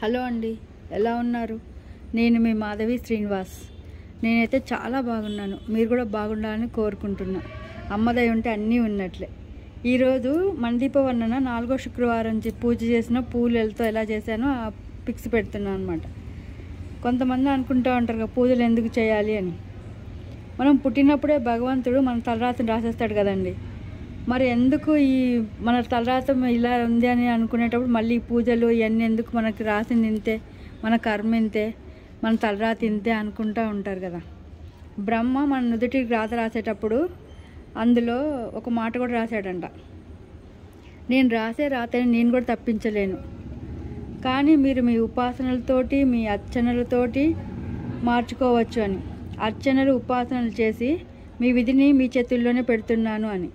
hello అండి ఎలా ఉన్నారు నేను మీ మాధవి శ్రీనివాస్ నేనైతే చాలా బాగున్నాను మీరు కూడా బాగుండాలని కోరుకుంటున్నా అమ్మదై ఉంటే అన్నీ ఉన్నట్లే ఈరోజు మందీప వర్ణన నాలుగో శుక్రవారం చే- పూజ చేసిన పూలతో ఎలా చేశానో ఆ పిక్స్ పెడుతున్నాను అనమాట కొంతమంది అనుకుంటూ ఉంటారు కదా పూజలు ఎందుకు చేయాలి అని మనం పుట్టినప్పుడే భగవంతుడు మన తలరాతను రాసేస్తాడు కదండి మరి ఎందుకు ఈ మన తలరాత ఇలా ఉంది అని అనుకునేటప్పుడు మళ్ళీ ఈ పూజలు ఇవన్నీ ఎందుకు మనకి రాసింది ఇంతే మన కర్మ ఇంతే మన తలరాత ఇంతే అనుకుంటూ ఉంటారు కదా బ్రహ్మ మన నుదుటికి రాత రాసేటప్పుడు అందులో ఒక మాట కూడా రాశాడంట నేను రాసే రాతని నేను కూడా తప్పించలేను కానీ మీరు మీ ఉపాసనలతోటి మీ అర్చనలతోటి మార్చుకోవచ్చు అని అర్చనలు ఉపాసనలు చేసి మీ విధిని మీ చేతుల్లోనే పెడుతున్నాను అని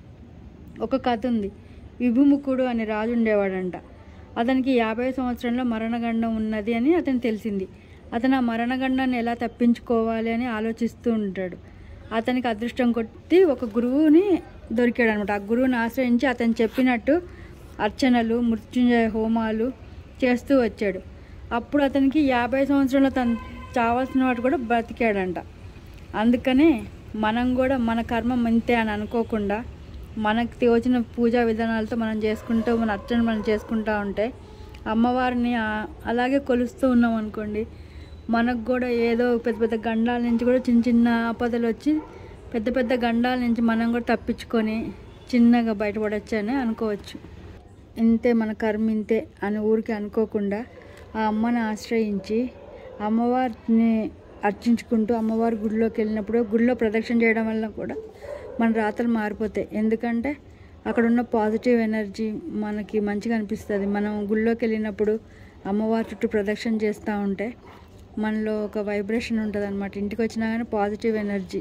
ఒక కథ ఉంది విభుముఖుడు అనే రాజు ఉండేవాడంట అతనికి యాభై సంవత్సరంలో మరణగండం ఉన్నది అని అతను తెలిసింది అతను ఆ మరణగండాన్ని ఎలా తప్పించుకోవాలి అని ఆలోచిస్తూ ఉంటాడు అతనికి అదృష్టం కొట్టి ఒక గురువుని దొరికాడు అనమాట ఆ గురువుని ఆశ్రయించి అతను చెప్పినట్టు అర్చనలు మృత్యుంజయ హోమాలు చేస్తూ వచ్చాడు అప్పుడు అతనికి యాభై సంవత్సరంలో తను చావాల్సిన వాడు కూడా బ్రతికాడంట అందుకనే మనం కూడా మన కర్మ ఇంతే అని అనుకోకుండా మనకు తోచిన పూజా విధానాలతో మనం చేసుకుంటూ మన అర్చన మనం చేసుకుంటూ ఉంటే అమ్మవారిని ఆ- అలాగే కొలుస్తూ ఉన్నాం అనుకోండి మనకు కూడా ఏదో పెద్ద పెద్ద గండాల నుంచి కూడా చిన్న చిన్న ఆపదలు వచ్చి పెద్ద పెద్ద గండాల నుంచి మనం కూడా తప్పించుకొని చిన్నగా బయటపడవచ్చు అని అనుకోవచ్చు ఇంతే మన కర్మ ఇంతే అని ఊరికి అనుకోకుండా ఆ అమ్మని ఆశ్రయించి అమ్మవారిని అర్చించుకుంటూ అమ్మవారి గుడిలోకి వెళ్ళినప్పుడు గుడిలో ప్రదక్షిణ చేయడం వల్ల కూడా మన రాతలు మారిపోతాయి ఎందుకంటే అక్కడ ఉన్న పాజిటివ్ ఎనర్జీ మనకి మంచిగా అనిపిస్తుంది మనం గుడిలోకి వెళ్ళినప్పుడు అమ్మవారి చుట్టూ ప్రదక్షిణ చేస్తూ ఉంటే మనలో ఒక వైబ్రేషన్ ఉంటుంది అనమాట ఇంటికి వచ్చినా కానీ పాజిటివ్ ఎనర్జీ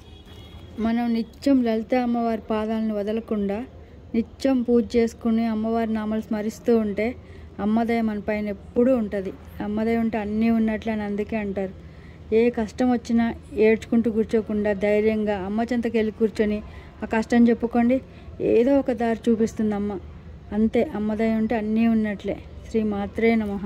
మనం నిత్యం లలిత అమ్మవారి పాదాలను వదలకుండా నిత్యం పూజ చేసుకుని అమ్మవారి నామాలు స్మరిస్తూ ఉంటే అమ్మదయ మన పైన ఎప్పుడూ ఉంటుంది అమ్మదయ ఉంటే అన్నీ ఉన్నట్లు అని అందుకే అంటారు ఏ కష్టం వచ్చినా ఏడ్చుకుంటూ కూర్చోకుండా ధైర్యంగా అమ్మ చెంతకి వెళ్ళి కూర్చొని ఆ కష్టం చెప్పుకోండి ఏదో ఒక దారి చూపిస్తుంది అమ్మ అంతే అమ్మదయ ఉంటే అన్నీ ఉన్నట్లే శ్రీ మాత్రే నమః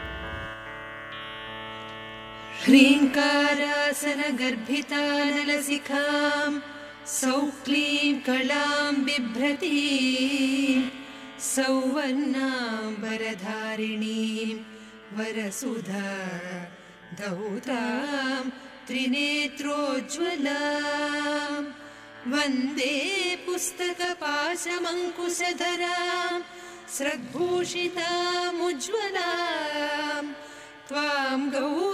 ह्रीङ्कारासनगर्भितानलसिखां सौक्लीं कलां बिभ्रतीं सौवर्णाम्बरधारिणीं वरसुधा धौतां त्रिनेत्रोज्ज्वलां वन्दे पुस्तकपाशमङ्कुशधरां स्रग्भूषितामुज्ज्वलाम् त्वां गौ